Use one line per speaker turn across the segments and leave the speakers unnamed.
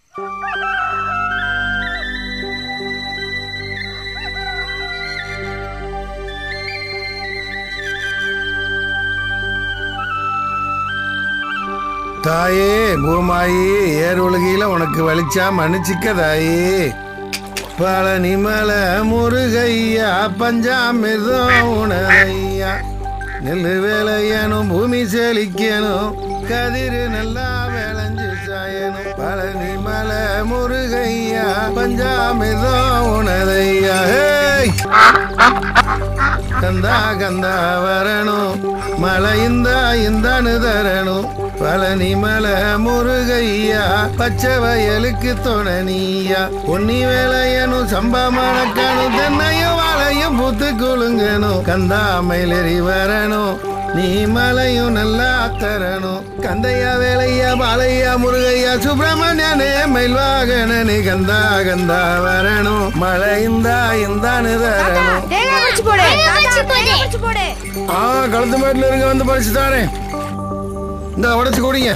தாயே பூமாயி ஏர் உலகில உனக்கு வலிச்சா மன்னிச்சிக்க தாயே பழனி மலை முருகையா பஞ்சாமிர்தம் உணரையா நெல்லு வேலையனும் பூமி செழிக்கணும் கதிரு நல்லா விளைஞ்சு சாயணும் பழனி மலை முருகையா பஞ்சாமிர்தம் உணரையா ஹேய் கந்தா கந்தா வரணும் மழை இந்தா இந்தானு தரணும் பழனி மலை முருகையா பச்சை வயலுக்கு துணனியா பொன்னி வேலையனும் சம்பா மணக்கணும் தென்னையும் வாழையும் பூத்து குலுங்கணும் கந்தா மயிலறி வரணும் நீ மலையும் நல்லா தரணும் கந்தையா வேலையா பாலையா முருகையா சுப்பிரமணியனே மயில்வாகனே கந்தா கந்தா வரணும் மழை இந்தா இந்தானு தரணும்
தேங்காய் பறிச்சு போடு தாத்தா, தேங்காய் பறிச்சு போடு
ஆ கழுத்து மேட்டில் இருக்க வந்து பறிச்சு தாரேன் இந்த உடச்சு குடிங்க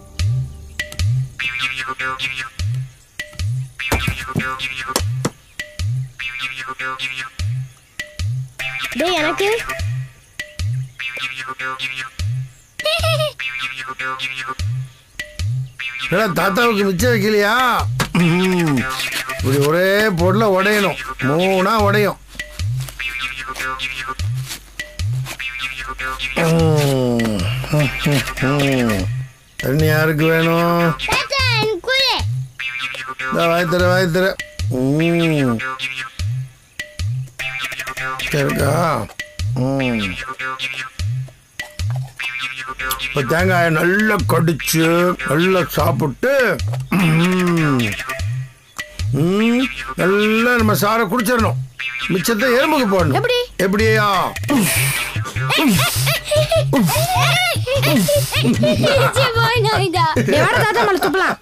டேய் எனக்கு
ஏடா தாத்தாவுக்கு மிச்சம் வைக்கலையா ம், இப்படி ஒரே பொருளை உடையணும் மூணா உடையும் ம், ம், ம், ம். தண்ணி யாருக்கு வேணும்
தாத்தா எனக்கு கொடு
இந்த வாய்த்தர வாய்த்தர ம் இருக்கா ம் இப்போ தேங்காயை நல்லா கடிச்சு நல்லா சாப்பிட்டு ம், ம், நல்லா நம்ம சாரை குடிச்சிடணும் மிச்சத்தை எறும்புக்கு போடணும்
எப்படி?
எப்படியா
ஈச்சி போய் நோய்டா டேய் வாடா தாத்தா மேல துப்பலாம்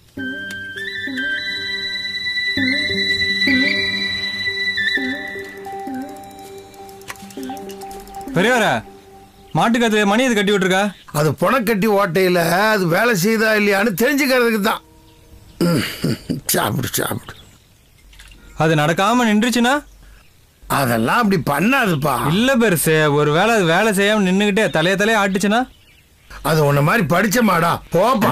பெரியவர மாட்டுக்கு மணி இது கட்டி விட்டுருக்கா
அது புனக்கட்டி ஓட்டையில் அது வேலை செய்தா இல்லையான்னு தெரிஞ்சுக்கிறதுக்கு தான் ம், சாப்பிடு சாப்பிடு
அது நடக்காம நின்றுச்சுன்னா
அதெல்லாம் அப்படி பண்ணாதுப்பா
இல்ல பெருசு ஒரு வேலை அது வேலை செய்யாம நின்னுகிட்டே தலைய தலைய ஆட்டுச்சுன்னா
அது உன்ன மாதிரி படிச்ச மாடா போப்பா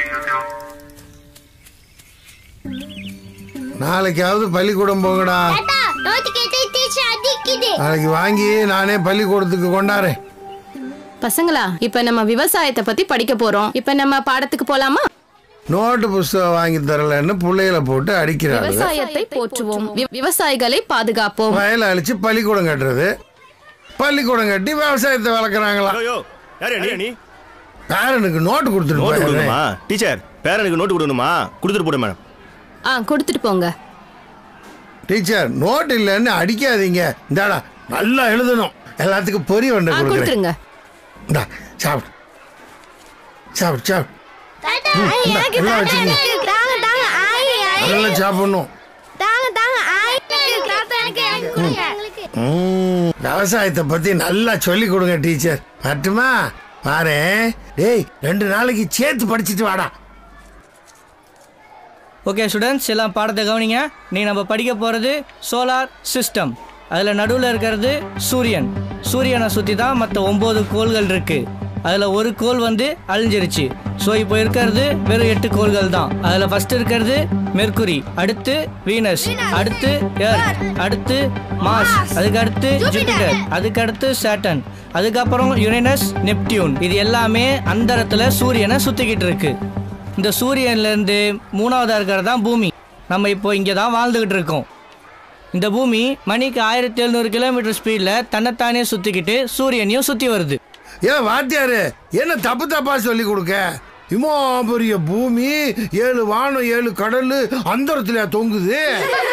நாளைக்காவது பள்ளிக்கூடம் போங்கடா
தாத்தா நோட்டு கேட்டை டீச்சர் அடிக்குது
நாளைக்கு வாங்கி நானே பள்ளிக்கூடத்துக்கு கொண்டாறேன்
பசங்களா இப்ப நம்ம விவசாயத்தை பத்தி படிக்க போறோம் இப்ப நம்ம பாடத்துக்கு போலாமா
நோட்டு புஸ்தகம் வாங்கி தரலன்னு பிள்ளைகளை போட்டு அடிக்கிறாங்க
விவசாயத்தை போற்றுவோம் வி- விவசாயிகளை பாதுகாப்போம்
வயலை அழிச்சு பள்ளிக்கூடம் கட்டுறது பள்ளிக்கூடம் கட்டி விவசாயத்தை வளர்க்குறாங்களா
ஐயோ யார் நீ நீ
பேரனுக்கு நோட்டு
நோட்டு
கொடுத்துட்டு
கொடுக்கணுமா டீச்சர் பேரனுக்கு நோட்டு கொடுக்கணுமா கொடுத்துட்டு போடு மேடம்
ஆ கொடுத்துட்டு போங்க
டீச்சர் நோட்டு இல்லைன்னு அடிக்காதீங்க இந்தாடா நல்லா எழுதணும் எல்லாத்துக்கும் பொறி வண்டை
ஆ
கொடுக்குறேன்
கொடுத்துருங்க
இந்தா சாப்பிடு சாப்பிடு சாப்பிடு
தாத்தா
இந்தா,
எனக்கு
எல்லாம்
தாங்க
வச்சுக்கங்க.
எனக்கு தாங்க தாங்க ஆயி ஆயி
அதெல்லாம் சாப்பிடணும்
தாங்க தாங்க ஆயி தாத்தா எனக்கு எனக்கு கொடுங்க எங்களுக்கு
ம், விவசாயத்தை பத்தி நல்லா சொல்லி கொடுங்க டீச்சர் வரட்டுமா பாரு டேய் ரெண்டு நாளைக்கு சேர்த்து படிச்சுட்டு வாடா
ஓகே ஸ்டூடெண்ட்ஸ் எல்லாம் பாடத்தை கவனிங்க நீ நம்ம படிக்க போகிறது சோலார் சிஸ்டம் அதில் நடுவில் இருக்கிறது சூரியன் சூரியனை சுற்றி தான் மற்ற ஒம்பது கோள்கள் இருக்குது அதில் ஒரு கோள் வந்து அழிஞ்சிருச்சு ஸோ இப்போ இருக்கிறது வெறும் எட்டு கோள்கள் தான் அதில் ஃபர்ஸ்ட் இருக்கிறது மெர்க்குரி அடுத்து வீனஸ் அடுத்து எர்த் அடுத்து மாஸ் அதுக்கு அடுத்து ஜூபிட்டர் அதுக்கு அடுத்து சேட்டன் அதுக்கப்புறம் யுரேனஸ் நெப்டியூன் இது எல்லாமே அந்தரத்தில் சூரியனை சுற்றிக்கிட்டு இருக்கு இந்த சூரியன்லேருந்து மூணாவதாக இருக்கிறது தான் பூமி நம்ம இப்போ இங்கே தான் வாழ்ந்துக்கிட்டு இருக்கோம் இந்த பூமி மணிக்கு ஆயிரத்தி எழுநூறு கிலோமீட்டர் ஸ்பீடில் தன்னைத்தானே சுற்றிக்கிட்டு சூரியனையும் சுற்றி வருது
ஏன் வாத்தியாரு என்ன தப்பு தப்பா சொல்லி கொடுக்க இம்மா பெரிய பூமி ஏழு வானம் ஏழு கடல் அந்தரத்துல தொங்குது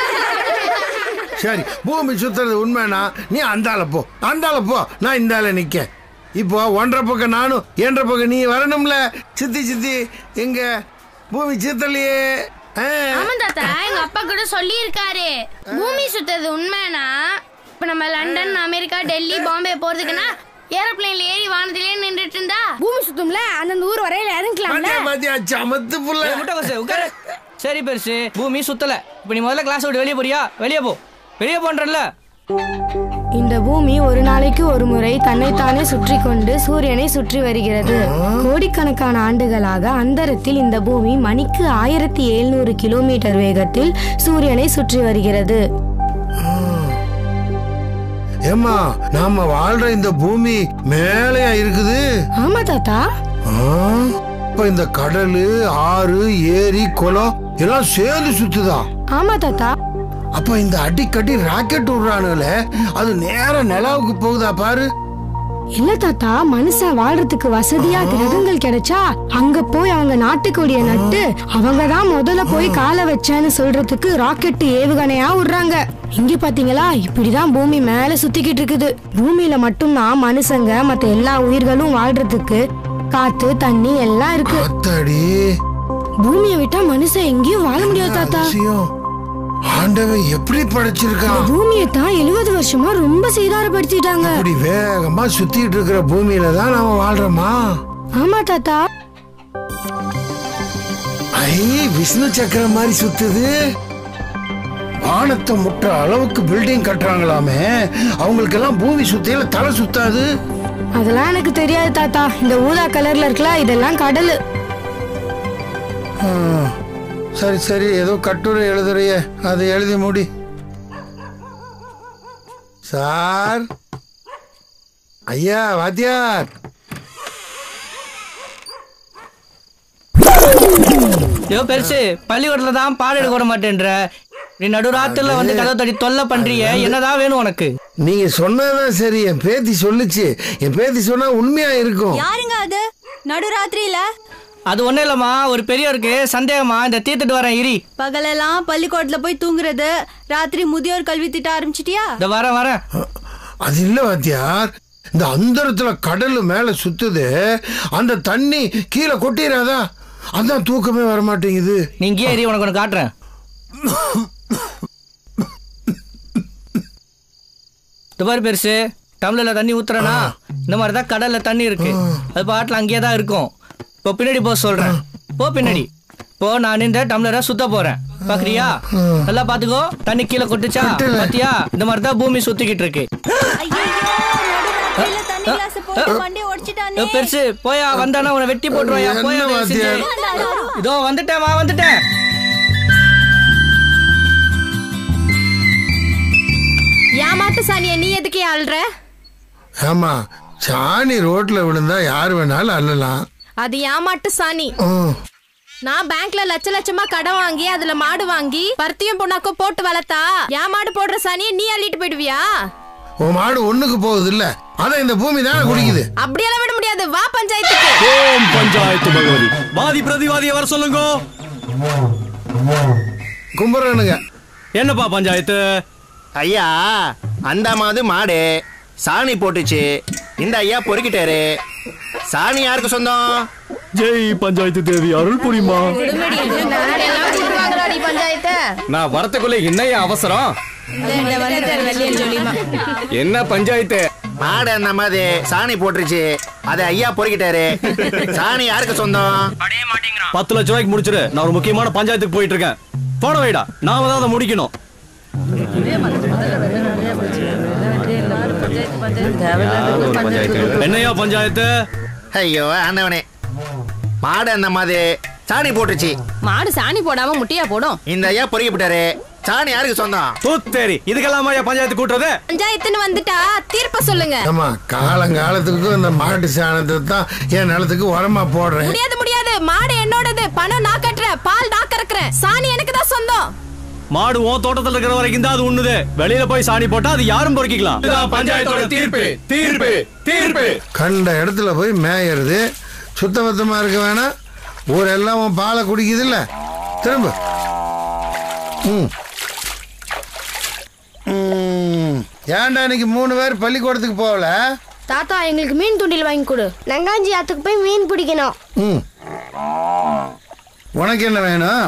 சரி பூமி சுத்துறது உண்மைனா நீ அந்தால போ அந்தால போ நான் இந்தால நிக்க இப்போ ஒன்றரை பக்கம் நானும் ஏன்றரை பக்கம் நீ வரணும்ல சித்தி சித்தி எங்க பூமி சித்தலையே ஆ.
ஆமா தாத்தா எங்க அப்பா கூட சொல்லியிருக்காரு பூமி சுத்தது உண்மைனா இப்ப நம்ம லண்டன் அமெரிக்கா டெல்லி பாம்பே போறதுக்குன்னா ஏரோப்ளேன்ல ஏறி வானத்திலே நின்றுட்டு இருந்தா பூமி சுத்தும்ல அந்தந்த ஊர் வரையில இறங்கலாம்ல
பாத்தியா, பாத்தியா சமத்து புள்ள
முட்டைக்கோசு உட்காரு சரி பெருசு பூமி சுத்தல இப்போ நீ முதல்ல கிளாஸ் விட்டு வெளியே போறியா வெளியே போ வெளியே போன்றல
இந்த பூமி ஒரு நாளைக்கு ஒரு முறை தன்னைத்தானே சுற்றி கொண்டு சூரியனை சுற்றி வருகிறது கோடிக்கணக்கான ஆண்டுகளாக அந்தரத்தில் இந்த பூமி மணிக்கு ஆயிரத்தி எழுநூறு கிலோமீட்டர் வேகத்தில் சூரியனை சுற்றி வருகிறது
ஏம்மா நாம வாழ்ற இந்த பூமி மேலையா இருக்குது
ஆமா தாத்தா
ஆ, இப்ப இந்த கடலு ஆறு ஏரி குளம் எல்லாம் சேர்ந்து சுத்துதா
ஆமா தாத்தா
அப்ப இந்த அடிக்கடி ராக்கெட் விடுறானுல அது நேரா நிலாவுக்கு போகுதா பாரு
இல்ல தாத்தா மனுஷன் வாழ்றதுக்கு வசதியா கிரகங்கள் கிடைச்சா அங்க போய் அவங்க நாட்டுக்கொடிய நட்டு அவங்க தான் முதல்ல போய் காலை வச்சேன்னு சொல்றதுக்கு ராக்கெட் ஏவுகணையா விடுறாங்க இங்க பாத்தீங்களா இப்படிதான் பூமி மேல சுத்திக்கிட்டு இருக்குது பூமியில மட்டும்தான் மனுஷங்க மத்த எல்லா உயிர்களும் வாழ்றதுக்கு காத்து தண்ணி எல்லாம் இருக்கு
அத்தாடி
பூமியை விட்டா மனுஷன் எங்கேயும் வாழ முடியாது தாத்தா
அதிசயம். ஆண்டவன் எப்படி படைச்சிருக்கான்
பூமியை தான் எழுபது வருஷமா ரொம்ப சீதாரப்படுத்திட்டாங்க
இப்படி வேகமா சுத்திட்டு இருக்கிற பூமியில தான் நாம வாழ்றோமா
ஆமா தாத்தா
ஐ விஷ்ணு சக்கரம் மாதிரி சுத்துது வானத்தை முட்டுற அளவுக்கு பில்டிங் கட்டுறாங்களாமே அவங்களுக்கெல்லாம் பூமி சுத்தியில தலை சுத்தாது
அதெல்லாம் எனக்கு தெரியாது தாத்தா இந்த ஊதா கலர்ல இருக்கல இதெல்லாம் கடலு
ஆ, சரி சரி ஏதோ கட்டுரை எழுதுறிய அதை எழுதி முடி சார் ஐயா வாத்தியார்
யோ பெருசு பள்ளிக்கூடத்துல தான் பாடம் எடுக்க விட மாட்டேன்ற நீ நடுராத்திரில வந்து கதவை தட்டி தொல்லை பண்றிய என்னதான் வேணும் உனக்கு
நீங்க சொன்னதான் சரி என் பேத்தி சொல்லுச்சு என் பேத்தி சொன்னா உண்மையா இருக்கும்
யாருங்க அது நடுராத்திரியில
அது ஒண்ணும் இல்லம்மா ஒரு பெரியவருக்கு சந்தேகமா இந்த தீர்த்துட்டு வரேன் இரி
பகலெல்லாம் பள்ளிக்கூடத்துல போய் தூங்குறது ராத்திரி முதியோர் கல்வி திட்ட ஆரம்பிச்சிட்டியா
இந்த வரேன் வரேன்
அது இல்ல வாத்தியார் இந்த அந்தரத்துல கடல் மேல சுத்துது அந்த தண்ணி கீழே கொட்டிடாதா அதான் தூக்கமே வர மாட்டேங்குது
நீ இங்கேயே இரி உனக்கு ஒன்று காட்டுறேன் இந்த மாதிரி பெருசு டம்ளர்ல தண்ணி ஊத்துறனா இந்த மாதிரி தான் கடல்ல தண்ணி இருக்கு அது பாட்டில் அங்கேயே தான் இருக்கும் இப்போ பின்னாடி போக சொல்றேன் போ பின்னாடி இப்போ நான் இந்த டம்ளரை சுத்த போறேன் பாக்குறியா நல்லா பாத்துக்கோ தண்ணி கீழே கொட்டுச்சா
கொட்டல.
பாத்தியா இந்த மாதிரி தான் பூமி சுத்திக்கிட்டு இருக்கு
நடுராத்திரியில தண்ணி கிளாஸ் போட்டு வண்டியை
ஏ,
உடைச்சிட்டானே
பெருசு போயா வந்தானா உன்னை வெட்டி போட்டுருவாயா
என்ன
போயா தயவு செஞ்சு.
வாத்தியார்?
இதோ வந்துட்டேன் வா வந்துட்டேன்
ஏமாத்து சாணிய நீ எதுக்கே ஆள்ற
ஆமா சாணி ரோட்ல விழுந்தா யார் வேணாலும் அள்ளலாம்
அது ஏமாட்டு சாணி
ம்.
நான் பேங்க்ல லட்ச லட்சமா கடன் வாங்கி அதுல மாடு வாங்கி பருத்தியும் பொண்ணாக்கும் போட்டு வளர்த்தா என் மாடு போடுற சாணியை நீ அள்ளிட்டு போயிடுவியா
உன் மாடு ஒண்ணுக்கு போகுது இல்ல அதான் இந்த பூமி தானே குடிக்குது
அப்படியெல்லாம் விட முடியாது வா பஞ்சாயத்துக்கு
ஓம் பஞ்சாயத்து பகவதி வாதி பிரதிவாதியை வர சொல்லுங்க
கும்புறனுங்க
என்னப்பா பஞ்சாயத்து
ஐயா அந்த மாது மாடு சாணி போட்டுச்சு இந்த ஐயா பொறுக்கிட்டாரு சாணி யாருக்கு சொந்தம்
ஜெய் பஞ்சாயத்து தேவி அருள் புரியுமா
பஞ்சாயத்தை
நான் வரத்துக்குள்ள என்னையா அவசரம் என்ன பஞ்சாயத்து
மாடு அந்த மாதிரி சாணி போட்டுருச்சு அதை ஐயா பொறுக்கிட்டாரு சாணி யாருக்கு சொந்தம்
பத்து லட்ச ரூபாய்க்கு முடிச்சிரு நான் ஒரு முக்கியமான பஞ்சாயத்துக்கு போயிட்டு இருக்கேன் போட வைடா நாம தான் அதை முடிக்கணும் என்னையா பஞ்சாயத்து
ஐயோ ஆண்டவனே மாடு அந்த மாதிரி சாணி போட்டுச்சு
மாடு சாணி போடாம முட்டையா போடும்
இந்த ஐயா பொறுக்கிவிட்டாரு சாணி யாருக்கு சொந்தம்
தூத்தேரி இதுக்கெல்லாமா பஞ்சாயத்து கூட்டுறது
பஞ்சாயத்துன்னு வந்துட்டா தீர்ப்ப சொல்லுங்க
ஆமா காலங்காலத்துக்கும் இந்த மாட்டு சாணத்தை தான் என் நிலத்துக்கு உரமா போடுறேன்
முடியாது முடியாது மாடு என்னோடது பணம் நான் கட்டுறேன் பால் நான் கறக்குறேன் சாணி எனக்கு தான் சொந்தம்
மாடு உன் தோட்டத்துல இருக்கிற வரைக்கும் தான் அது உண்ணுது வெளியில போய் சாணி போட்டா அது யாரும் பொறுக்கிக்கலாம் பஞ்சாயத்தோட தீர்ப்பு தீர்ப்பு தீர்ப்பு
கண்ட இடத்துல போய் மேயறது சுத்தபத்தமா இருக்க வேணாம் ஊரெல்லாம் உன் பாலை குடிக்குது இல்ல திரும்ப ம் ம். ஏன்டா இன்னைக்கு மூணு பேர் பள்ளிக்கூடத்துக்கு போகல
தாத்தா எங்களுக்கு மீன் தூண்டில் வாங்கி கொடு நங்காஞ்சி ஆத்துக்கு போய் மீன் பிடிக்கணும்
ம் உனக்கு என்ன வேணும்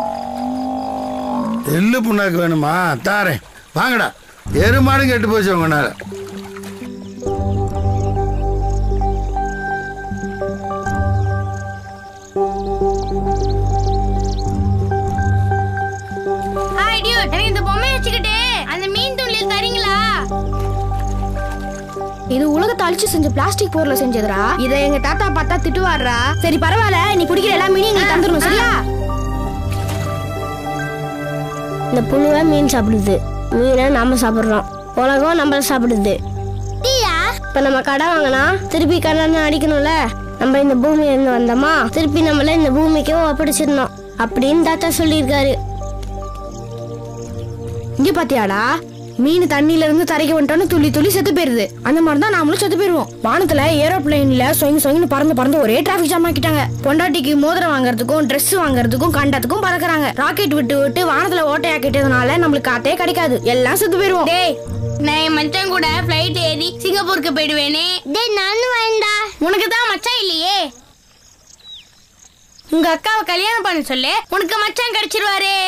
எள்ளு புண்ணாக்கு வேணுமா தாரேன் வாங்கடா எருமாடும் கெட்டு போச்சு உங்களால
இது உலகத்தை அழிச்சு செஞ்ச பிளாஸ்டிக் பொருளை செஞ்சதுடா இதை எங்க தாத்தா பார்த்தா திட்டுவாடுறா சரி பரவாயில்ல நீ குடிக்கிற எல்லா மீனையும் எங்களுக்கு தந்துடணும் சரியா
இந்த புழுவை மீன் சாப்பிடுது மீனை நாம சாப்பிடுறோம் உலகம் நம்மள சாப்பிடுது இப்ப நம்ம கடை வாங்கினா திருப்பி கடன் அடிக்கணும்ல நம்ம இந்த பூமியில இருந்து வந்தோமா திருப்பி நம்மள இந்த பூமிக்கு ஒப்படைச்சிடணும் அப்படின்னு தாத்தா சொல்லியிருக்காரு
இங்க பாத்தியாடா மீன் தண்ணியில இருந்து தரைக்கு வந்துட்டோன்னு துள்ளி துள்ளி செத்து போயிருது அந்த மாதிரி தான் நாமளும் செத்து போயிருவோம் வானத்துல ஏரோப்ளேன்ல சொங்க சொங்கன்னு பறந்து பறந்து ஒரே டிராபிக் ஜாம் ஆக்கிட்டாங்க பொண்டாட்டிக்கு மோதிரம் வாங்குறதுக்கும் Dress வாங்குறதுக்கும் கண்டத்துக்கும் பறக்குறாங்க ராக்கெட் விட்டு விட்டு வானத்துல ஓட்டையாக்கிட்டதுனால நம்மளுக்கு காத்தே கிடைக்காது எல்லாம் செத்து போயிருவோம்
டேய் நான் என் மச்சான் கூட ஃப்ளைட் ஏறி சிங்கப்பூருக்கு போயிடுவேனே டேய் நானும் வேண்டா உனக்கு தான் மச்சான் இல்லையே உங்க அக்காவை கல்யாணம் பண்ண சொல்லு உனக்கு மச்சான் கிடைச்சிருவாரே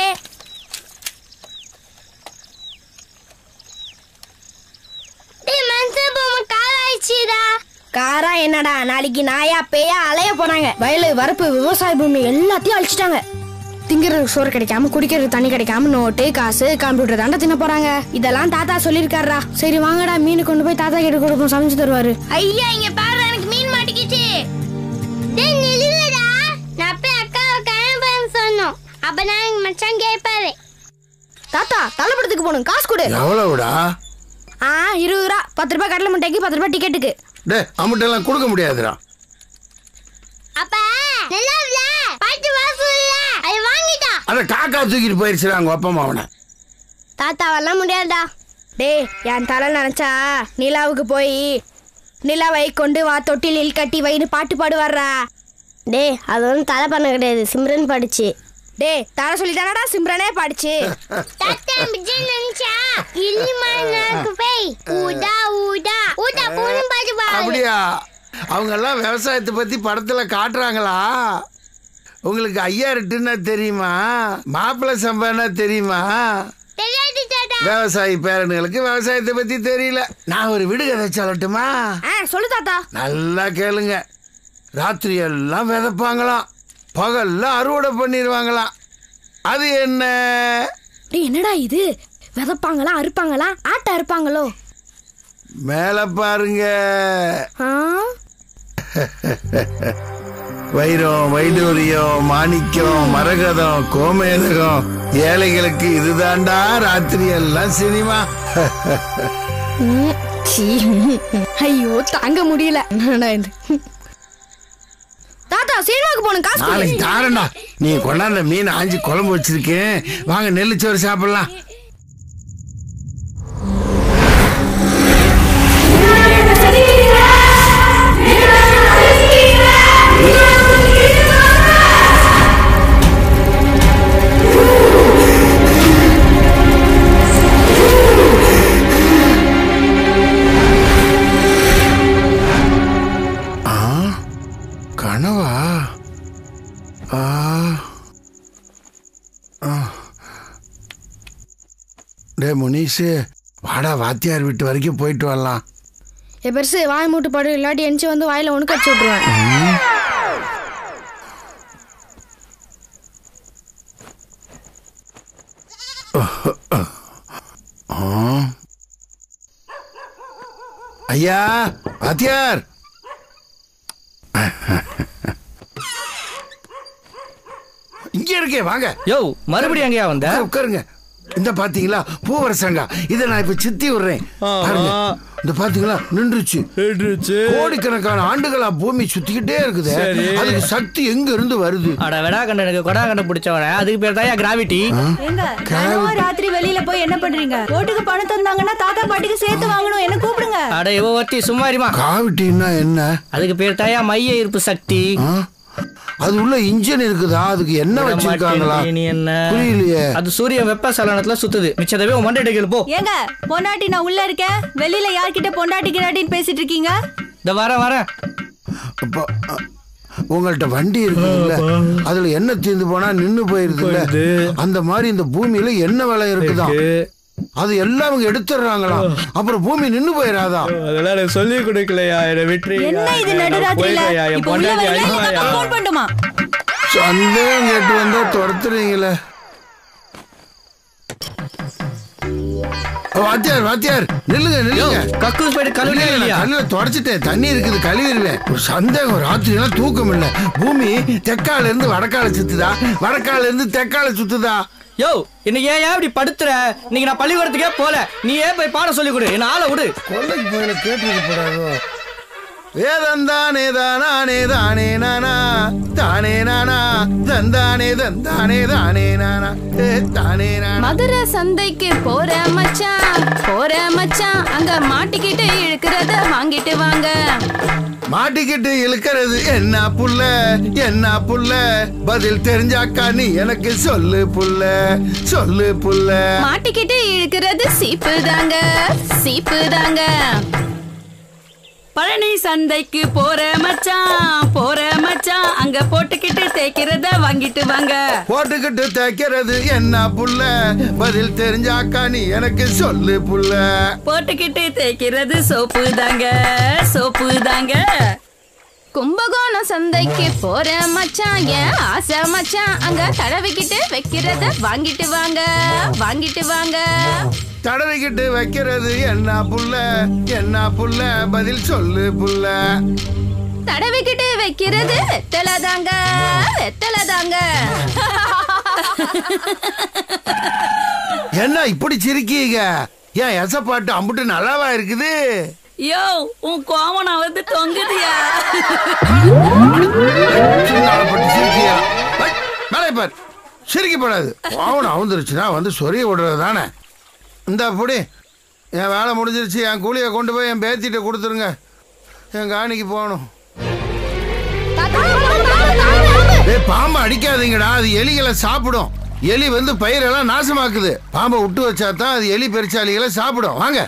டேய் மச்சான் பொம்மை காலாயிடுச்சுடா
காரா என்னடா நாளைக்கு நாயா பேயா அலைய போறாங்க வயலு வரப்பு விவசாய பூமி எல்லாத்தையும் அழிச்சிட்டாங்க திங்கிறதுக்கு சோறு கிடைக்காம குடிக்கிறதுக்கு தண்ணி கிடைக்காம நோட்டு காசு கம்ப்யூட்டர் தாண்டா தின்ன போறாங்க இதெல்லாம் தாத்தா சொல்லியிருக்காருடா சரி வாங்கடா மீன் கொண்டு போய் தாத்தா கிட்ட கொடுப்போம் சமைச்சு தருவாரு
ஐயா இங்க பாரு எனக்கு மீன் மாட்டிக்கிச்சு டேய் நில்லுடா நான் போய் அக்காவை கல்யாணம் பண்ண சொன்னோம் அப்ப நான் எங்க மச்சான் கேட்பாரு
தாத்தா தலைப்படத்துக்கு போகணும் காசு கொடு
எவ்வளவுடா
ஆ இருபது ரூபா பத்து ரூபாய் கடலை மிட்டாய்க்கு பத்து ரூபாய் டிக்கெட்டுக்கு
டே அம்மட்டெல்லாம் கொடுக்க முடியாதுடா
அப்ப நல்லா இல்ல பாட்டு வாசல்ல அது வாங்கிட்டா
அத காக்கா தூக்கிட்டு போயிருச்சுடா அவங்க அப்பா அம்மா அவனை
தாத்தாவெல்லாம் முடியாதுடா
டேய் என் தலை நினைச்சா நிலாவுக்கு போய் நிலாவை கொண்டு வா தொட்டிலில் கட்டி வைன்னு பாட்டு பாடுவாரா
டேய் அது ஒன்றும் தலை பண்ண கிடையாது சிம்ரன் படிச்சு
டேய் தர சொல்லி தானடா சிம்ரனே பாடிச்சு
தாத்தா விஜய் நினைச்சா இல்லிமா நாக்கு போய் ஊதா ஊதா ஊதா போன பாட்டு பாடு
அப்படியா அவங்க எல்லாம் விவசாயத்தை பத்தி படத்துல காட்டுறாங்களா உங்களுக்கு ஐயா ரெட்டுன்னா தெரியுமா மாப்பிள்ளை சம்பானா தெரியுமா
தெரியாது தாத்தா
விவசாயி பேரனுங்களுக்கு விவசாயத்தை பத்தி தெரியல நான் ஒரு விடுகதை சொல்லட்டுமா
ஆ சொல்லு தாத்தா
நல்லா கேளுங்க ராத்திரி எல்லாம் விதைப்பாங்களாம் பகல்ல அறுவடை பண்ணிடுவாங்களாம் அது என்ன
டேய் என்னடா இது விதப்பாங்களா அறுப்பாங்களா ஆட்டை அறுப்பாங்களோ
மேல பாருங்க
ஆ
வைரம் வைடூரியம் மாணிக்கம் மரகதம் கோமேதகம் ஏழைகளுக்கு இதுதான்டா ராத்திரி எல்லாம் சினிமா
ம், சீ. ஐயோ தாங்க முடியல என்னடா இது தாத்தா சினிமாவுக்கு போகணும் காசு கொடு.
நாளைக்கு தாரண்டா நீ கொண்டாந்த மீன் ஆஞ்சி குழம்பு வச்சிருக்கேன் வாங்க நெல்லிச்சோறு சாப்பிடலாம் ஆ கனவா ஆ ஆ. டே முனீஷு வாடா வாத்தியார் வீட்டு வரைக்கும் போயிட்டு வரலாம்
ஏ பெருசு வாய் மூட்டு படு இல்லாட்டி எந்திச்சு வந்து வாயில ஒன்று கடிச்சு விட்டுருவேன்
ஆ. ஐயா வாத்தியார் இங்க இருக்கே வாங்க
யோ மறுபடியும் எங்கேயா வந்த
உட்காரு, உட்காருங்க இந்த பாத்தீங்களா பூவரசங்கா இதை நான் இப்ப சித்தி விடுறேன் பாருங்க இந்த பாத்தீங்களா நின்றுச்சு கோடிக்கணக்கான ஆண்டுகளா பூமி சுத்திக்கிட்டே இருக்குது அதுக்கு சக்தி எங்க இருந்து வருது
அட வெடா கண்டனுக்கு கொடா கண்ட பிடிச்சவன அதுக்கு பேர் தான் கிராவிட்டி
ஏங்க தினமும் ராத்திரி வெளியில போய் என்ன பண்றீங்க ஓட்டுக்கு பணம் தந்தாங்கன்னா தாத்தா பாட்டிக்கு சேர்த்து வாங்கணும் என்ன கூப்பிடுங்க
அட இவ ஒருத்தி சும்மாரிமா
காவிட்டின்னா என்ன
அதுக்கு பேர் தாயா மைய இருப்பு சக்தி
ஆ? அது உள்ள இன்ஜின் இருக்குதா அதுக்கு என்ன வச்சிருக்காங்களா
நீ என்ன
புரியலையே
அது சூரிய வெப்ப சலனத்துல சுத்துது மிச்சதவே உன் மண்டை அடிக்கல போ
ஏங்க பொண்டாட்டி நான் உள்ள இருக்கேன் வெளியில யார்கிட்ட பொண்டாட்டி கிராட்டின்னு பேசிட்டு இருக்கீங்க
இந்த வரேன் வரேன்
அப்போ அ, உங்கள்ட்ட வண்டி இருக்குல்ல அதுல என்ன தீர்ந்து போனா நின்னு போயிருதுல்ல அந்த மாதிரி இந்த பூமியில என்ன விலை இருக்குதா அது எல்லாம் அவங்க எடுத்துடுறாங்களாம் அப்புறம் பூமி நின்னு போயிடாதா
அதெல்லாம் எனக்கு சொல்லி கொடுக்கலையா என்ன விட்டு
என்ன இது நடுராத்திரியில இப்ப உள்ள வரீங்களா போன் பண்ணுமா
சந்தேகம் கேட்டு வந்தா துரத்துறீங்களே வாத்தியார் வாத்தியார் நில்லுங்க நில்லுங்க
கக்கூஸ் போயிட்டு கழுவி
இல்ல, இல்ல,
இல்லையா
கல்லுல தொடச்சிட்டேன் தண்ணி இருக்குது கழுவிடுவேன் ஒரு சந்தேகம் ராத்திரி எல்லாம் தூக்கம் இல்ல பூமி தெற்கால இருந்து வடக்கால சுத்துதா வடக்கால இருந்து தெற்கால சுத்துதா
யோ இன்னைக்கு ஏன் ஏன் இப்படி படுத்துற இன்னைக்கு நான் பள்ளிக்கூடத்துக்கே போல நீ ஏன் போய் பாடம் சொல்லி கொடு என்ன ஆளை விடு
கொல்லைக்கு போயில கேட்டு போடாதோ வேதந்தானே தானே தானே நானா தானே நானா தந்தானே தந்தானே தானே நானா ஏ தானே நானா
மதுரை சந்தைக்கு போற மச்சான் போற மச்சான் அங்க மாட்டிக்கிட்டு இழுக்கிறத வாங்கிட்டு வாங்க
மாட்டிக்கிட்டு இழுக்கிறது என்ன புள்ள என்ன புள்ள பதில் தெரிஞ்சாக்கா நீ எனக்கு சொல்லு புள்ள சொல்லு புள்ள
மாட்டிக்கிட்டு இழுக்கிறது சீப்பு தாங்க சீப்பு தாங்க
பழனி சந்தைக்கு போற மச்சான் போற மச்சான் அங்க போட்டுக்கிட்டு தேய்க்கிறத வாங்கிட்டு வாங்க
போட்டுக்கிட்டு தைக்கிறது என்ன புள்ள பதில் தெரிஞ்சாக்கா நீ எனக்கு சொல்லு புள்ள
போட்டுக்கிட்டு தேய்க்கிறது சோப்பு தாங்க சோப்பு தாங்க
கும்பகோணம் சந்தைக்கு போற மச்சான் ஏன் ஆசை மச்சான் அங்க தடவிக்கிட்டு வைக்கிறத வாங்கிட்டு வாங்க வாங்கிட்டு வாங்க
தடவிக்கிட்டு வைக்கிறது என்ன புள்ள என்ன புள்ள பதில் சொல்லு புள்ள
தடவிக்கிட்டு வைக்கிறது வெத்தலை தாங்க வெத்தலை தாங்க
என்ன இப்படி சிரிக்கீங்க ஏன் எசப்பாட்டு அம்புட்டு நல்லாவா இருக்குது
யோ உன் கோமனம் வந்து தொங்குதியா
சின்னாளப்பட்டு சிரிக்கியா ஐ, மேலே பார் சிரிக்கப்படாது பாவனம் அவுந்துருச்சுன்னா வந்து சொரிய விடுறது தானே இந்த அப்படி என் வேலை முடிஞ்சிருச்சு என் கூலியை கொண்டு போய் என் பேத்திட்ட கொடுத்துருங்க என் காணிக்கு போகணும் ஏய் பாம்பை அடிக்காதீங்கடா அது எலிகளை சாப்பிடும் எலி வந்து பயிரெல்லாம் நாசமாக்குது பாம்பை விட்டு வச்சா தான் அது எலி பெருச்சாலிகளை சாப்பிடும் வாங்க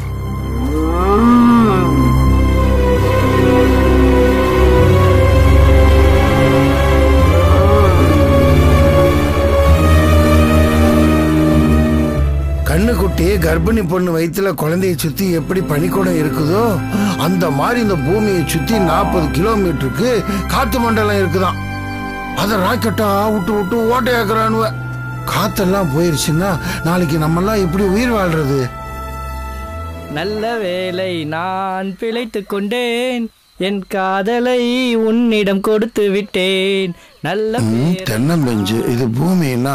கண்ணுக்குட்டி கர்ப்பிணி பொண்ணு வயித்துல குழந்தைய சுத்தி எப்படி பனிக்கூடம் இருக்குதோ அந்த மாதிரி இந்த பூமியை சுத்தி நாற்பது கிலோமீட்டருக்கு காத்து மண்டலம் இருக்குதாம் அத ராக்கெட்டா விட்டு விட்டு ஓட்டையாக்குறானுவ காத்தெல்லாம் போயிருச்சுன்னா நாளைக்கு நம்மெல்லாம் எப்படி உயிர் வாழ்றது
நல்ல வேலை நான் பிழைத்துக் கொண்டேன் என் காதலை உன்னிடம் கொடுத்து விட்டேன் நல்ல
ம்,
பேரை
தென்னம்பெஞ்சு இது பூமின்னா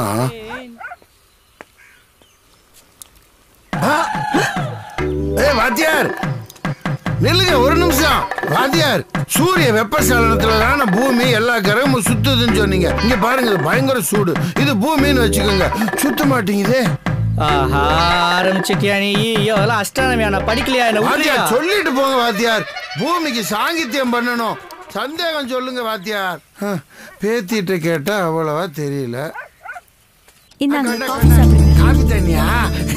ஆ! ஏய் வாத்தியார் நில்லுங்க ஒரு நிமிஷம் வாத்தியார் சூரிய வெப்பசலனத்துல தானே பூமி எல்லா கிரகமும் சுத்துதுன்னு சொன்னீங்க இங்க பாருங்க இது பயங்கர சூடு இது பூமின்னு வச்சுக்கோங்க சுத்த மாட்டேங்குதே
ஆஹா ஆரம்பிச்சிட்டியா நீ ஐயோ அதெல்லாம் அஷ்டானமியா நான் படிக்கலையா என்ன விடுறியா?
வாத்தியார் சொல்லிட்டு போங்க வாத்தியார் பூமிக்கு சாங்கித்யம் பண்ணணும் சந்தேகம் சொல்லுங்க வாத்தியார் ஹ, பேத்திட்ட கேட்டா அவ்வளவா தெரியல
இந்தாங்க
கண்ட,
காஃபி
கண்ட.
சாப்பிடுங்க
காபி தண்ணியா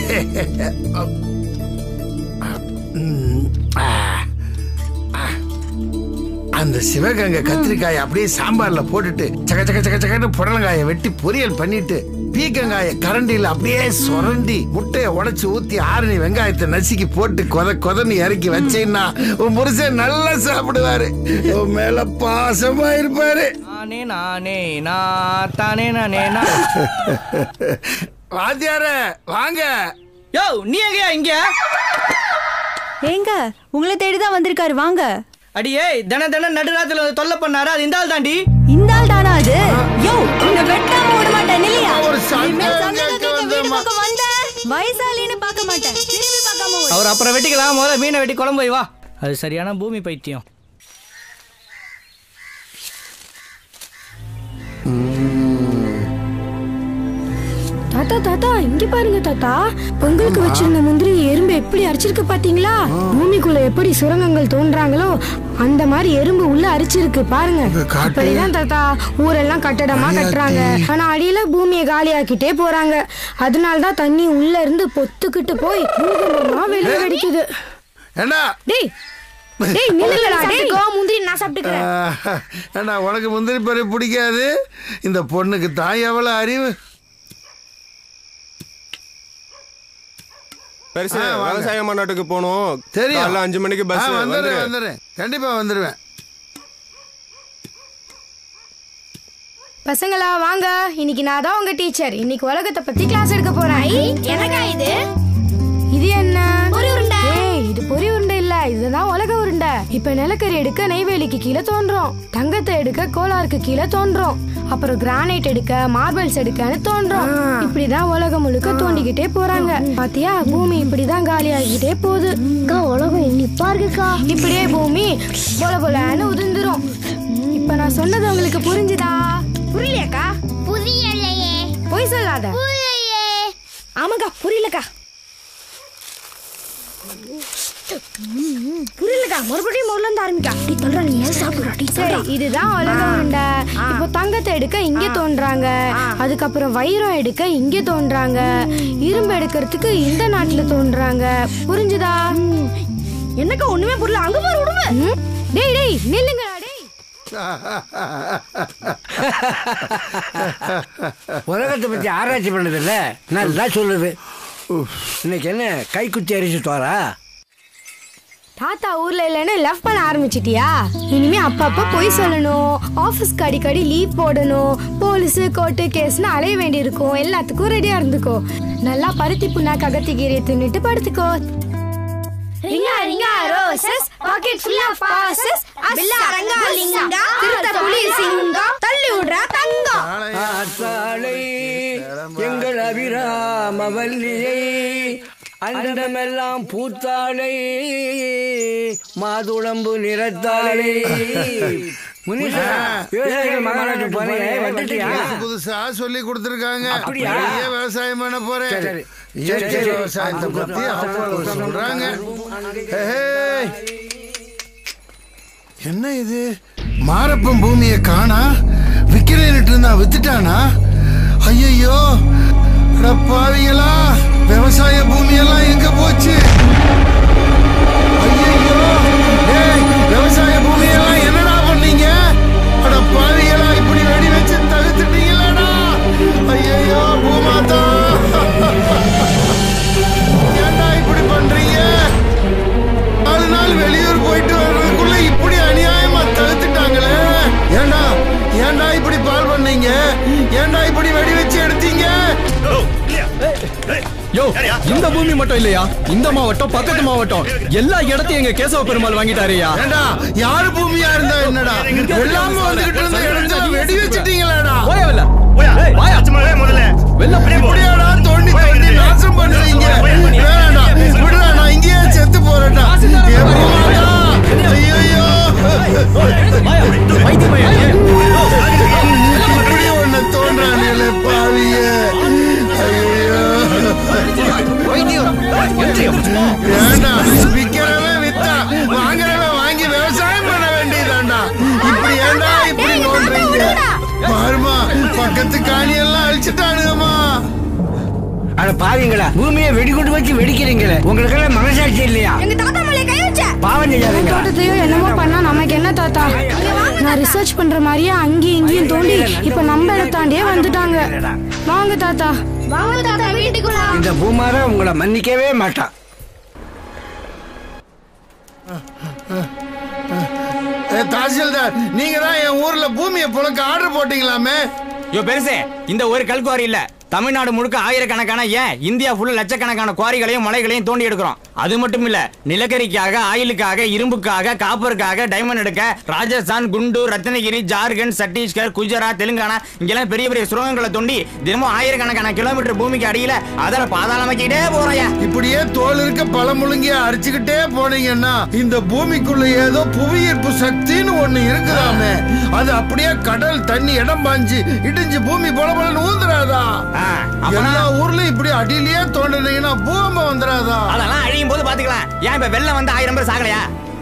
ம், ஆ, ஆ. அந்த சிவகங்கை கத்திரிக்காயை அப்படியே சாம்பார்ல போட்டுட்டு சக சக சக சகன்னு புடலங்காயை வெட்டி பொரியல் பண்ணிட்டு பீக்கங்காயை கரண்டியில அப்படியே சுரண்டி முட்டையை உடைச்சு ஊத்தி ஆரணி வெங்காயத்தை நசுக்கி போட்டு கொத கொதன்னு இறக்கி வச்சீங்கன்னா உன் புருஷன் நல்லா சாப்பிடுவாரு உன் மேல பாசமா இருப்பாரு
நானே நானே நான் தானே நானே நான்
வாத்தியார வாங்க
யோ நீ எங்கயா இங்க
ஏங்க உங்களை தேடிதான் வந்திருக்காரு வாங்க
அடியே தின தினம் நடுராத்துல வந்து தொல்லை பண்ணாரு அது இந்த ஆள் தாண்டி
இந்த ஆள் தானா அது யோ உன்னை வெட்டாம விட மாட்டேன் இல்லையா
ஒரு சந்தேகம்
சந்தேகம்
கேட்க
கேட்க வீடு
வந்தேம்மா.
பக்கம் வந்த வயசாலின்னு பார்க்க மாட்டேன் திரும்பி பார்க்காம ஓடு.
அவர் அப்புறம் வெட்டிக்கலாம் முதல்ல மீனை வெட்டி குழம்பு வை, வா அது சரியான பூமி பைத்தியம்
தாத்தா தாத்தா இங்க பாருங்க தாத்தா பொங்கலுக்கு வச்சிருந்த முந்திரி எறும்பு எப்படி அரிச்சிருக்கு பாத்தீங்களா பூமிக்குள்ள எப்படி சுரங்கங்கள் தோன்றாங்களோ அந்த மாதிரி எறும்பு உள்ள அரிச்சிருக்கு பாருங்க
இங்க காட்டு.
அப்படிதான் தாத்தா ஊரெல்லாம் கட்டடமா கட்டுறாங்க ஆனா அடியில பூமியை காலியாக்கிட்டே போறாங்க அதனால தான் தண்ணி உள்ள இருந்து பொத்துக்கிட்டு போய் பூகம்பமா வெளியே வெடிக்குது
ஏண்டா
டேய் டேய் நில்லுங்கடா டேய் முந்திரி நான் சாப்பிட்டுக்கிறேன்
ஆஹ், ஏண்டா உனக்கு முந்திரி பருப்பு பிடிக்காது இந்த பொண்ணுக்கு தான் எவ்வளவு அறிவு
பெருசு
ஆ, வாங்க.
விவசாய மாநாட்டுக்கு போகணும்
தெரியும்
காலைல அஞ்சு மணிக்கு பஸ்
ஆ, வந்துடுறேன் வந்துடுறேன் கண்டிப்பா வந்துடுவேன்
பசங்களா வாங்க இன்னைக்கு நான் தான் உங்க டீச்சர் இன்னைக்கு உலகத்தை பத்தி கிளாஸ் எடுக்க போறேன்
எனக்கா இது
இது இது என்ன பொரி உருண்டை ஏய் இது பொரி உருண்டை இல்ல இதுதான் உலக உருண்டை இப்ப நிலக்கரி எடுக்க நெய்வேலிக்கு கீழே தோன்றோம் தங்கத்தை எடுக்க கோலாருக்கு கீழே தோன்றோம் அப்புறம் கிரானைட் எடுக்க மார்பிள்ஸ் எடுக்கன்னு தோன்றோம் இப்படிதான் உலகம் முழுக்க தோண்டிக்கிட்டே போறாங்க பாத்தியா பூமி இப்படிதான் காலி ஆகிக்கிட்டே போகுது உலகம் இனிப்பா இருக்குக்கா இப்படியே பூமி போல போலன்னு உதிர்ந்துரும் இப்ப நான் சொன்னது உங்களுக்கு புரிஞ்சுதா புரியலையாக்கா
புரியலையே
பொய் சொல்லாத
புரியலையே
ஆமாக்கா புரியலக்கா புரியலக்கா மறுபடியும் முதல்ல இருந்து ஆரம்பிக்கா டீ சொல்ற நீ ஏன் சாப்பிடுறா டீ சரி இதுதான் உலக உருண்டை இப்போ தங்கத்தை எடுக்க இங்க தோன்றாங்க அதுக்கப்புறம் வைரம் எடுக்க இங்க தோன்றாங்க இரும்பு எடுக்கிறதுக்கு இந்த நாட்டுல தோன்றாங்க புரிஞ்சுதா என்னக்கா ஒண்ணுமே புரியல அங்க பாரு விடுங்க டேய் டேய் நில்லுங்கடா டேய்
உலகத்தை பற்றி ஆராய்ச்சி பண்ணதில்ல நல்லா சொல்லுது இன்னைக்கு என்ன கைக்குச்சி அரிசிட்டு வரா
தாத்தா ஊர்ல இல்லைன்னு லவ் பண்ண ஆரம்பிச்சிட்டியா இனிமே அப்பப்ப பொய் சொல்லணும் ஆபீஸ்க்கு அடிக்கடி லீவ் போடணும் போலீஸ் கோர்ட்டு கேஸ்னு அலைய வேண்டியிருக்கும் எல்லாத்துக்கும் ரெடியா இருந்துக்கோ நல்லா பருத்தி புண்ணாக்கு அகத்திக்கீரை தின்னுட்டு படுத்துக்கோ
ringa ringa roses pocket full of posies Billa Ranga Linga திருத்த புலி சிங்கம் தள்ளி விடுறா தங்கம்
ஆத்தாளை எங்கள் அபிராம வல்லியை அண்டமெல்லாம் பூத்தாளை மாதுளம்பு நிறத்தாளை முனிஷா விவசாயிகள் மகாராஜ் போறேன் வந்துட்டியா
புதுசு புதுசா சொல்லி கொடுத்துருக்காங்க
அப்படியா?
அப்படியே விவசாயம் பண்ண போறேன்
சரி, சரி.
இயற்கை
சரி, சரி.
விவசாயத்தை பத்தி அவங்க சொல்றாங்க ஏய். என்ன இது மாரப்பன் பூமியை காணா விக்கிறேன்னுட்டு இருந்தா வித்துட்டானா ஐயோ பாவிங்களா விவசாய பூமியெல்லாம் எங்க போச்சு ஐயையோ. டேய், விவசாய பூமியெல்லாம் என்னடா பண்ணீங்க அட பாவிகளா இப்படி வெடி வச்சு தகுத்துட்டீங்களா ஐயோ பூமாதா ஏன்டா இப்படி பண்றீங்க நாலு நாள் வெளியூர் போயிட்டு வர்றதுக்குள்ள இப்படி அநியாயமா தகுத்துட்டாங்களே ஏண்டா ஏன்டா இப்படி பால் பண்ணீங்க ஏன்டா இப்படி வெடி வச்சு எடுத்தீங்க
யோ இந்த பூமி மட்டும் இல்லையா இந்த மாவட்டம் பக்கத்து மாவட்டம் எல்லா இடத்தையும் எங்க கேசவ பெருமாள் வாங்கிட்டாருயா
ஏண்டா யாரு பூமியா இருந்தா என்னடா வெள்ளாம வந்துகிட்டு இருந்த இடத்த வெடி வச்சுட்டீங்களாடா
போயவில்ல முதல்ல வெள்ள
இப்படியாடா தோண்டி தோண்டி நாசம் பண்றீங்க வேணாடா விடுடா நான் இங்கேயே செத்து போறேன்டா என் பூமாதா ஐயோ இப்படி ஒண்ணு தோன்றானே பாவிய ஐயோ ஏண்டா விக்கிறவன் வித்தா வாங்குறவன் வாங்கி விவசாயம் பண்ண வேண்டியதாண்டா இப்படி ஏண்டா இப்படி நோண்டுறீங்க பாருமா பக்கத்து காணியெல்லாம் அழிச்சிட்டானுங்கம்மா
அட பாவீங்களா பூமியை வெடிகுண்டு வச்சு வெடிக்கிறீங்களே உங்களுக்கெல்லாம் மனசாட்சி இல்லையா
எங்க தாத்தா மேலே கை வச்ச
பாவம் செய்யாதீங்களா
தோட்டத்தையும் என்னமோ பண்ணா நமக்கு என்ன தாத்தா நான் ரிசர்ச் பண்ற மாதிரியே அங்கேயும் இங்கேயும் தோண்டி இப்ப நம்ம இடத்தாண்டியே வந்துட்டாங்க வாங்க தாத்தா
வாங்க தாத்தா வீட்டுக்குள்ள
இந்த பூமார உங்களை மன்னிக்கவே மாட்டான்
ஏ, தாசில்தார் நீங்க தான் என் ஊர்ல பூமியை புழக்க ஆர்டர் போட்டீங்களாமே
யோ பெருசே இந்த ஒரு கல்குவாரி இல்ல தமிழ்நாடு முழுக்க ஆயிரக்கணக்கான ஏன் இந்தியா ஃபுல்லா லட்சக்கணக்கான குவாரிகளையும் மலைகளையும் தோண்டி எடுக்கிறோம் அது மட்டும் இல்ல நிலக்கரிக்காக ஆயிலுக்காக இரும்புக்காக காப்பருக்காக டைமண்ட் எடுக்க ராஜஸ்தான் குண்டூர் ரத்னகிரி ஜார்க்கண்ட் சத்தீஸ்கர் குஜராத் தெலுங்கானா இங்கெல்லாம் பெரிய பெரிய சுரங்கங்களை தோண்டி தினமும் ஆயிரக்கணக்கான கிலோமீட்டர் பூமிக்கு அடியில அதில் பாதாளமாக்கிட்டே போறோம்
இப்படியே தோல் இருக்க பல முழுங்கிய அடிச்சுக்கிட்டே போனீங்கன்னா இந்த பூமிக்குள்ள ஏதோ புவியீர்ப்பு சக்தின்னு ஒண்ணு இருக்குதாமே அது அப்படியே கடல் தண்ணி இடம் பாஞ்சு இடிஞ்சு பூமி போல போல ஊந்துறாதா எல்லா ஊர்லயும் இப்படி அடியிலேயே தோண்டினீங்கன்னா பூகம்பம் வந்துடாதா
அதெல்லாம் அழியும் போது பாத்துக்கலாம் ஏன் இப்ப வெள்ளம் வந்து ஆயிரம் பேர் சாகலையா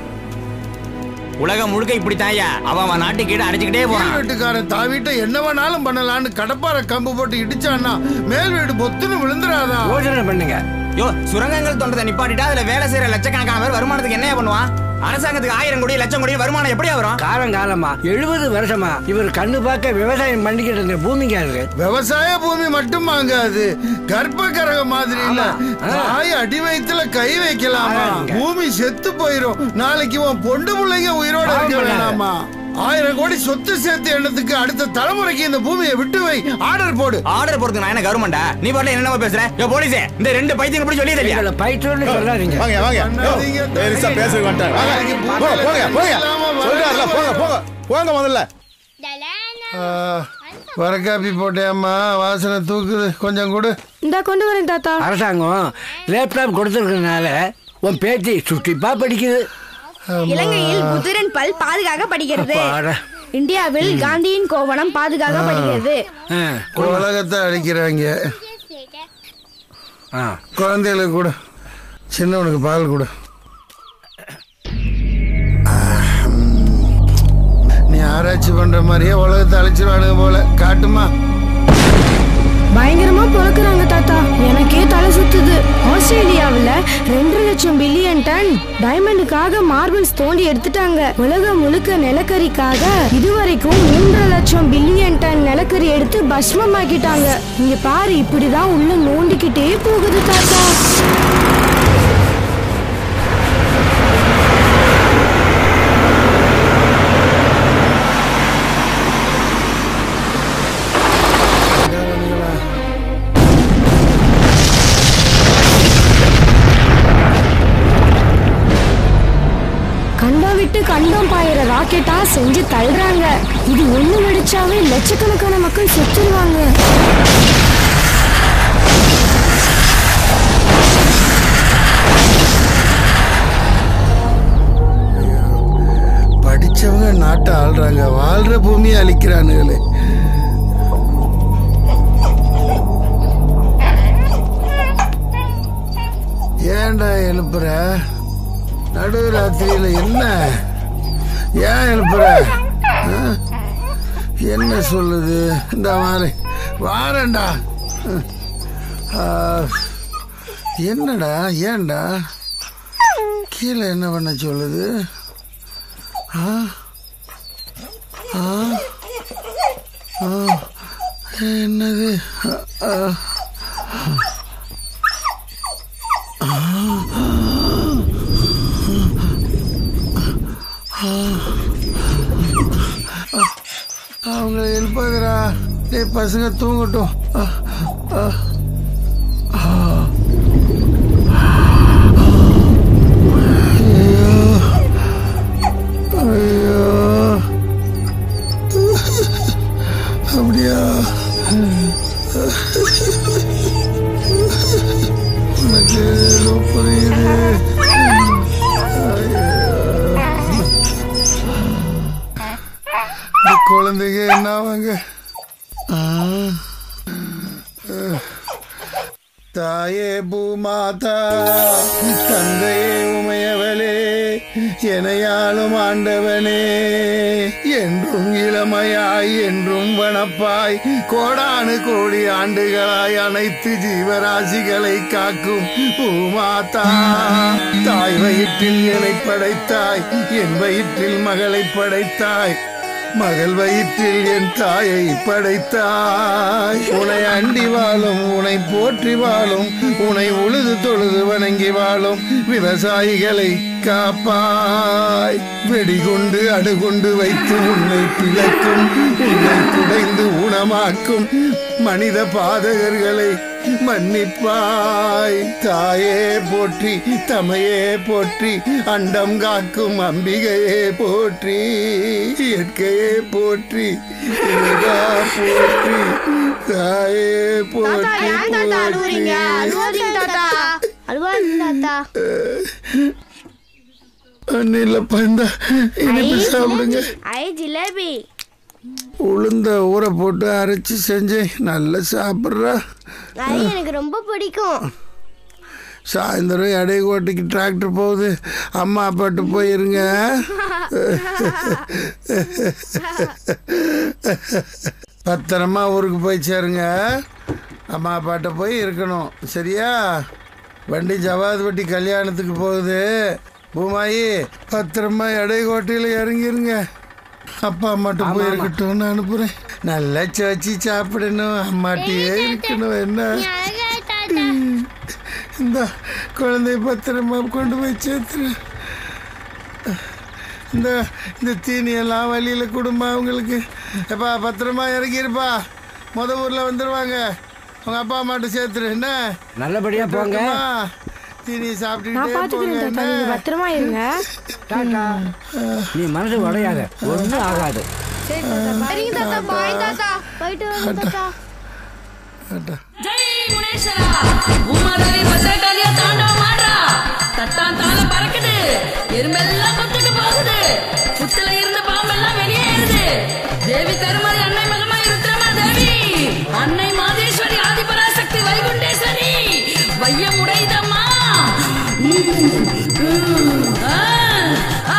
உலகம் முழுக்க இப்படித்தாயா அவன் அவன் நாட்டுக்கு கீழே அடிச்சுக்கிட்டே போறான்
கீழ் வீட்டுக்காரன் தா வீட்டை என்ன வேணாலும் பண்ணலான்னு கடப்பார கம்பு போட்டு இடிச்சான்னா மேல் வீடு பொத்துன்னு விழுந்துராதா
யோசனை பண்ணுங்க
யோ சுரங்கங்கள் தோன்றதை நிப்பாட்டிட்டா அதுல வேலை செய்யற லட்சக்கணக்கான பேர் வருமானத்துக்கு என்னையா பண்ணுவான் அரசாங்கத்துக்கு ஆயிரம் கோடி லட்சம் கோடி வருமானம் எப்படியா வரும்
காலம் காலமா எழுபது வருஷமா இவர் கண்ணு பார்க்க விவசாயம் பண்ணிக்கிட்டு இருந்த பூமிங்க அது
விவசாய பூமி மட்டும் வாங்காது கர்ப்ப கரக மாதிரி இல்ல தாய் அடி வயித்துல கை வைக்கலாமா பூமி செத்து போயிரும் நாளைக்கு உன் பொண்டு பிள்ளைங்க உயிரோட இருக்க வேணாமா ஆயிரம் கோடி சொத்து சேர்த்து எண்ணத்துக்கு அடுத்த தலைமுறைக்கு இந்த பூமியை விட்டு வை ஆர்டர் போடு
ஆர்டர் போறதுக்கு நான் என்ன கவர்மெண்டா நீ பாட்டுல என்னமா பேசுற யோ போலீஸே இந்த ரெண்டு பைத்தியம் இப்படி சொல்லி தெரியா
பைத்தியம்னு சொல்லாதீங்க
வாங்க வாங்க பெருசா பேசுறது வந்துட்டாங்க வாங்க போங்க போங்க போங்க சொல்றாருல போங்க போங்க போங்க முதல்ல
ஆ, வர காப்பி போட்டேம்மா வாசனை தூக்குது கொஞ்சம் கொடு
இந்த கொண்டு வரேன் தாத்தா
அரசாங்கம் லேப்டாப் கொடுத்துருக்கனால உன் பேத்தி சுட்டிப்பா படிக்குது
இலங்கையில் புத்திரன் பல் பாதுகாக்க படிக்கிறது
அப்பாடா.
இந்தியாவில் காந்தியின் கோவணம் பாதுகாக்க படிக்கிறது
ஆ,
உலகத்தை அழிக்கிறாங்க
ஆ.
குழந்தைகளுக்கு கூட சின்னவனுக்கு பால் கொடு நீ ஆராய்ச்சி பண்ற மாதிரியே உலகத்தை அழிச்சிருவானுங்க போல காட்டுமா
பயங்கரமா பொழக்குறாங்க தாத்தா எனக்கே தலை சுத்துது ஆஸ்திரேலியாவுல ரெண்டு லட்சம் பில்லியன் டன் டைமண்டுக்காக மார்பிள்ஸ் தோண்டி எடுத்துட்டாங்க உலகம் முழுக்க நிலக்கரிக்காக இதுவரைக்கும் மூன்றரை லட்சம் பில்லியன் டன் நிலக்கரி எடுத்து பஸ்மமாக்கிட்டாங்க இங்க பாரு இப்படிதான் உள்ள நோண்டிக்கிட்டே போகுது தாத்தா கண்டம் விட்டு கண்டம் பாயிற ராக்கெட்டா செஞ்சு தள்ளுறாங்க இது ஒண்ணு வெடிச்சாவே லட்சக்கணக்கான மக்கள் செத்துருவாங்க
படிச்சவங்க நாட்டை ஆள்றாங்க வாழ்ற பூமியை அழிக்கிறானுங்களே ஏன்டா எழுப்புற நடு ராத்திரியில என்ன ஏன் எழுப்புற ஆ? என்ன சொல்லுது இந்த வாரு வாரேன்டா ஆ, என்னடா ஏன்டா கீழே என்ன பண்ண சொல்லுது ஆ ஆ ஆ என்னது ஆ, ஆ. அவங்க எழுப்பாதுடா டேய் பசங்க தூங்கட்டும் ஆ, ஆ, ஆ. ஐயோ ஐயோ அப்படியா உனக்கு ஏதோ புரியுது ஐயோ. இந்த குழந்தைங்க என்ன ஆவாங்க ஆ. தாயே பூமாதா தந்தையே உமையவளே எனையாளும் ஆண்டவனே என்றும் இளமையாய் என்றும் வனப்பாய் கோடானு கோடி ஆண்டுகளாய் அனைத்து ஜீவராசிகளை காக்கும் பூமாதா தாய் வயிற்றில் என்னை படைத்தாய் என் வயிற்றில் மகளை படைத்தாய் மகள் வயிற்றில் என் தாயை படைத்தாய் உனை அண்டி வாழும் உனை போற்றி வாழும் உனை உழுது தொழுது வணங்கி வாழும் விவசாயிகளை காப்பாய் வெடிகுண்டு அடுகுண்டு வைத்து உன்னை பிளக்கும் உன்னை குடைந்து ஊனமாக்கும் மனித பாதகர்களை மன்னிப்பாய் தாயே போற்றி தமையே போற்றி அண்டம் காக்கும் அம்பிகையே போற்றி இயற்கையே போற்றி இறைவா போற்றி தாயே போற்றி போற்றி ஒன்னும் இல்லப்பா இந்த இனிப்பு சாப்பிடுங்க
ஐ ஜிலேபி
உளுந்த ஊற போட்டு அரைச்சு செஞ்சேன் நல்லா சாப்பிட்றா
ஐ எனக்கு ரொம்ப பிடிக்கும்
சாயந்தரம் எடை கோட்டைக்கு டிராக்டர் போகுது அம்மா அப்பாட்டு போயிருங்க பத்திரமா ஊருக்கு போய் சேருங்க அம்மா அப்பாட்ட போய் இருக்கணும் சரியா வண்டி ஜவாதுபட்டி கல்யாணத்துக்கு போகுது பூமாயி பத்திரமா எடை கோட்டையில் இறங்கிருங்க அப்பா அம்மாட்ட போய் இருக்கட்டும்னு அனுப்புறேன் நல்லா சவச்சி சாப்பிடணும் அம்மாட்டியே இருக்கணும் என்ன இந்த குழந்தைய பத்திரமா கொண்டு போய் சேர்த்துரு இந்த இந்த தீனி எல்லாம் வழியில் குடும்பம் அவங்களுக்கு எப்பா பத்திரமா இறங்கியிருப்பா முத ஊரில் வந்துடுவாங்க உங்கள் அப்பா அம்மாட்ட சேர்த்துரு என்ன
நல்லபடியா போங்க.
பத்திரமா தீனி
நான்
சாப்பிட்டுக்கிட்டே
பாத்துக்கிறேன்
போங்க
தாத்தா நீங்க
என்ன?
பத்திரமா இருங்க
டாட்டா நீ மனசு உடையாத ஒன்றும் ஆகாது
சரிங்க தாத்தா பாய் தாத்தா போயிட்டு வரேன் தாத்தா
ஜெய் முனேஸ்வரா உமாதேவி பத்திரகாளியா தாண்டவம் ஆடுறா தட்டான் தாள பறக்குது எறும்பெல்லாம் கொத்துக்கு போகுது புத்துல இருந்த பாம்பெல்லாம் வெளியேறுது தேவி கருமாரி அன்னை மகமா ருத்ரமா தேவி அன்னை மாதேஸ்வரி ஆதிபராசக்தி வைகுண்டேஸ்வரி வையம் உடைதம்மா உம், உம், ஆ, ஆ,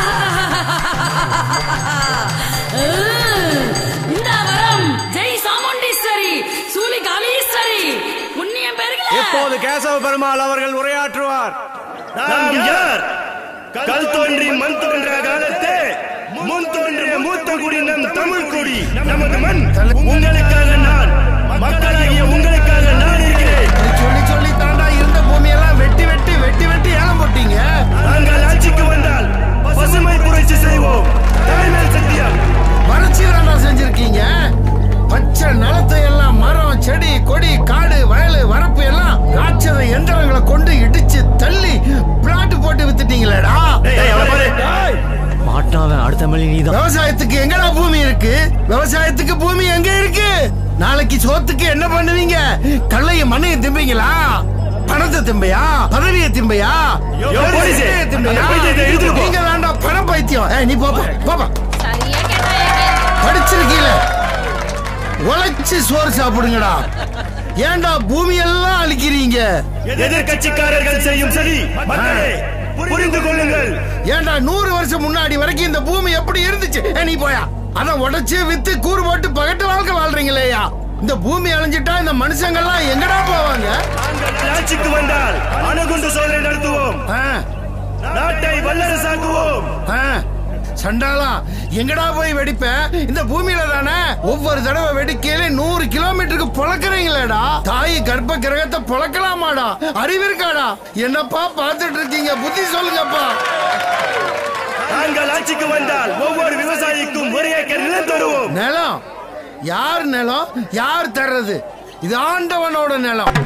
உம், இந்தா வரம் ஜெய் சாமுண்டீஸ்வரி சூலி காளீஸ்வரி புண்ணியம் பெருகல
இப்போது கேசவ பெருமாள் அவர்கள் உரையாற்றுவார்
நாம் யார் கல் தோன்றி மண் தோன்ற காலத்தே முன் தோன்றிய மூத்த குடி நம் தமிழ் குடி நமது மண் உங்களுக்காக நான் மக்களாகிய உங்களுக்காக நான் இருக்கிறேன்
சொல்லி சொல்லி தாண்டா இருந்த பூமியெல்லாம் வெட்டி வெட்டி வெட்டி வெட்டி ஏலம் போட்டீங்க
நாங்கள் ஆட்சிக்கு வந்தால் பசுமை புரட்சி செய்வோம் தலைமையில் சத்தியம்
வறட்சி தாண்டா செஞ்சிருக்கீங்க பச்சை நிலத்தை எல்லாம் மரம் செடி கொடி காடு வயல் வரப்பு எல்லாம் ராட்சத எந்திரங்களை கொண்டு இடிச்சு தள்ளி பிளாட் போட்டு வித்துட்டீங்களேடா
மாட்டாவன் அடுத்த மணி நீதான்
விவசாயத்துக்கு எங்கடா பூமி இருக்கு விவசாயத்துக்கு பூமி எங்க இருக்கு நாளைக்கு சோத்துக்கு என்ன பண்ணுவீங்க கல்லையும் மண்ணையும் திம்பீங்களா பணத்தை திம்பையா பதவியை திம்பையா
யோ, போலீஸே,
இதையை திம்பையா?
அந்த பைத்தியத்தை இழுத்துட்டு போ.
நீங்க தாண்டா பணம் பைத்தியம் ஏய், நீ போப்பா போப்பா
சரியா கேட்டாயா
படிச்சிருக்கீல உழைச்சு சோறு சாப்பிடுங்கடா ஏன்டா பூமி எல்லாம் அழிக்கிறீங்க
எதிர்கட்சிக்காரர்கள் செய்யும் சரி மக்களே புரிந்து கொள்ளுங்கள்
ஏன்டா நூறு வருஷம் முன்னாடி வரைக்கும் இந்த பூமி எப்படி இருந்துச்சு ஏய், நீ போயா அத உடைச்சு வித்து கூறு போட்டு பகட்டு வாழ்க்கை வாழ்றீங்களேயா இந்த பூமி அழிஞ்சிட்டா இந்த மனுஷங்கள்லாம் எங்கடா போவாங்க
நாங்கள் ஆட்சிக்கு வந்தால் அணுகுண்டு சோதனை நடத்துவோம் நாட்டை வல்லரசாக்குவோம்
ஆ, சண்டாளா எங்கடா போய் வெடிப்ப இந்த பூமியில தானே ஒவ்வொரு தடவை வெடிக்கையில நூறு கிலோமீட்டருக்கு பொழக்கிறீங்களேடா தாய் கர்ப்ப கிரகத்தை பொழக்கலாமாடா அறிவு இருக்காடா என்னப்பா பார்த்துட்டு இருக்கீங்க புத்தி சொல்லுங்கப்பா
நாங்கள் ஆட்சிக்கு வந்தால் ஒவ்வொரு விவசாயிக்கும் ஒரு ஏக்கர் நிலம் தருவோம்
நிலம் யார் நிலம் யார் தர்றது இது ஆண்டவனோட நிலம்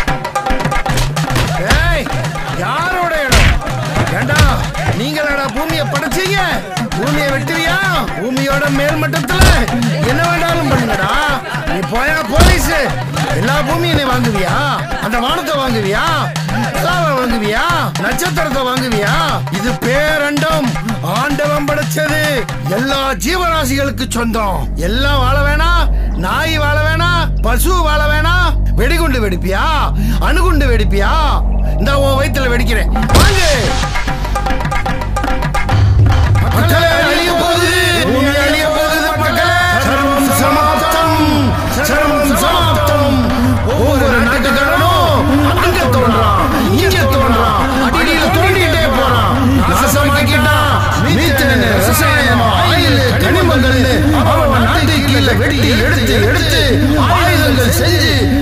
ஏய் யாரோட இடம் ஏண்டா நீங்களடா பூமியை படைச்சீங்க பூமியை வெட்டுவியா பூமியோட மேல் மட்டத்துல என்ன வேண்டாலும் பண்ணுங்கடா நீ போயா போலீஸ் எல்லா பூமியும் நீ வாங்குவியா அந்த வானத்தை வாங்குவியா நிலாவை வாங்குவியா நட்சத்திரத்தை வாங்குவியா இது பேரண்டம் ஆண்டவன் படைச்சது எல்லா ஜீவராசிகளுக்கு சொந்தம் எல்லாம் வாழ வேணா நாய் வாழ வேணா பசு வாழ வேணா வெடிகுண்டு வெடிப்பியா அணுகுண்டு வெடிப்பியா இந்த உன் வயித்துல வெடிக்கிறேன் வாங்கு மக்களே அழிய போகுது பூமி அழிய போகுது மக்களே சர்வம் சமாப்தம் சர்வம் சமாப்தம் ஒவ்வொரு நாட்டுக்காரனும் அங்க தோன்றான் இங்க தோன்றான் அடியில தோண்டிட்டே போறான் நாசமாக்கிட்டான் மீத்தேன் ரசாயனம் ஆயில் கனிமங்கள்னு அவன் நாட்டை கீழே வெட்டி எடுத்து எடுத்து ஆயுதங்கள் செஞ்சு